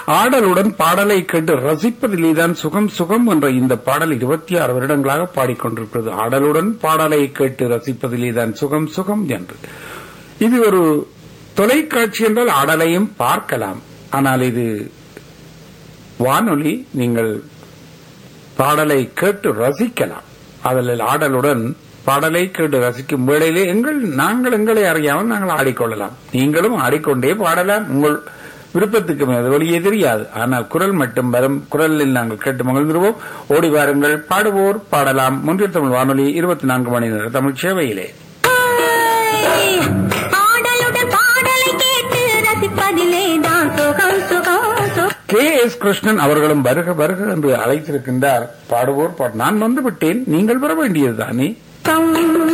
ஆடலுடன் பாடலை கேட்டு ரசிப்பதிலேதான் சுகம் சுகம் என்ற இந்த பாடல் இருபத்தி ஆறு வருடங்களாக பாடிக்கொண்டிருக்கிறது ஆடலுடன் பாடலை கேட்டு ரசிப்பதிலேதான் சுகம் சுகம் என்று இது ஒரு தொலைக்காட்சி என்றால் ஆடலையும் பார்க்கலாம் ஆனால் இது வானொலி நீங்கள் பாடலை கேட்டு ரசிக்கலாம் அதில் ஆடலுடன் பாடலை கேட்டு ரசிக்கும் வேளையிலே எங்கள் நாங்கள் எங்களை அறியாமல் நாங்கள் ஆடிக்கொள்ளலாம் நீங்களும் ஆடிக்கொண்டே பாடலாம் உங்கள் விருப்பத்துக்கு மேல் வெளியே தெரியாது ஆனால் குரல் மட்டும் வரும் குரலில் நாங்கள் கேட்டு மகிழ்ந்துருவோம் ஓடி வாருங்கள் பாடுவோர் பாடலாம் முன்றில் தமிழ் வானொலி இருபத்தி நான்கு மணி நேர தமிழ் சேவையிலே ஆடலுடன் பாடலை கேட்டு ரசிப்பதிலே தான் சுகம் சுகம் சுகம் கே எஸ் கிருஷ்ணன் அவர்களும் வருக வருக என்று அழைத்திருக்கின்றார் பாடுவோர் பாடு நான் வந்து விட்டேன் நீங்கள் வர வேண்டியதுதானே